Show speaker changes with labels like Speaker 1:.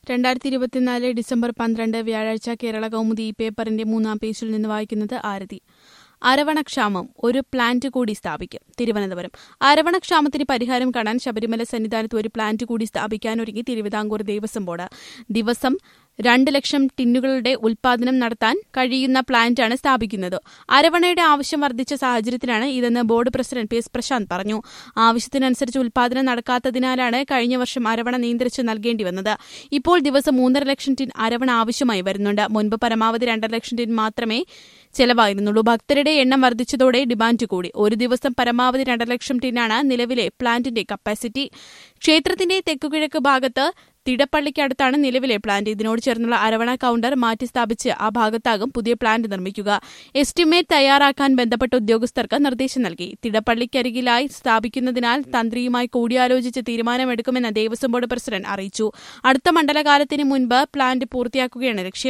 Speaker 1: രണ്ടായിരത്തി ഇരുപത്തിനാല് ഡിസംബർ പന്ത്രണ്ട് വ്യാഴാഴ്ച കേരള കൗമുദി ഈ പേപ്പറിന്റെ മൂന്നാം പേജിൽ നിന്ന് വായിക്കുന്നത് ആരതി അരവണക്ഷാമം ഒരു പ്ലാന്റ് കൂടി സ്ഥാപിക്കും തിരുവനന്തപുരം അരവണക്ഷാമത്തിന് പരിഹാരം കാണാൻ ശബരിമല സന്നിധാനത്ത് ഒരു പ്ലാന്റ് കൂടി സ്ഥാപിക്കാനൊരുങ്ങി തിരുവിതാംകൂർ ദേവസ്വം ബോർഡ് ദിവസം രണ്ട് ലക്ഷം ടിന്നുകളുടെ ഉൽപാദനം നടത്താൻ കഴിയുന്ന പ്ലാന്റാണ് സ്ഥാപിക്കുന്നത് അരവണയുടെ ആവശ്യം വർദ്ധിച്ച സാഹചര്യത്തിലാണ് ഇതെന്ന് board president P S Prashanth പറഞ്ഞു ആവശ്യത്തിനനുസരിച്ച് ഉൽപാദനം നടക്കാത്തതിനാലാണ് കഴിഞ്ഞ വർഷം അരവണ നിയന്ത്രിച്ച് നൽകേണ്ടി വന്നത് ഇപ്പോൾ ദിവസം മൂന്നര ലക്ഷം ടിൻ അരവണ ആവശ്യമായി വരുന്നുണ്ട് മുൻപ് പരമാവധി രണ്ടര ലക്ഷം ടിൻ മാത്രമേ ചെലവായിരുന്നുള്ളൂ ഭക്തരുടെ എണ്ണം വർദ്ധിച്ചതോടെ ഡിമാൻഡ് കൂടി ഒരു ദിവസം പരമാവധി രണ്ടര ലക്ഷം ടിന്നാണ് നിലവിലെ പ്ലാന്റിന്റെ കപ്പാസിറ്റി ക്ഷേത്രത്തിന്റെ തെക്കുകിഴക്ക് ഭാഗത്ത് തിടപ്പള്ളിക്കടുത്താണ് നിലവിലെ പ്ലാന്റ് ഇതിനോട് ചേർന്നുള്ള അരവണ കൌണ്ടർ മാറ്റി സ്ഥാപിച്ച് ആ ഭാഗത്താകും പുതിയ പ്ലാന്റ് നിർമ്മിക്കുക എസ്റ്റിമേറ്റ് തയ്യാറാക്കാൻ ബന്ധപ്പെട്ട ഉദ്യോഗസ്ഥർക്ക് നിർദ്ദേശം നൽകി തിടപ്പള്ളിക്കരികിലായി സ്ഥാപിക്കുന്നതിനാൽ തന്ത്രിയുമായി കൂടിയാലോചിച്ച് തീരുമാനമെടുക്കുമെന്ന് ദേവസ്വം ബോർഡ് പ്രസിഡന്റ് അറിയിച്ചു അടുത്ത മണ്ഡലകാലത്തിന് മുൻപ് പ്ലാന്റ് പൂർത്തിയാക്കുകയാണ് ലക്ഷ്യം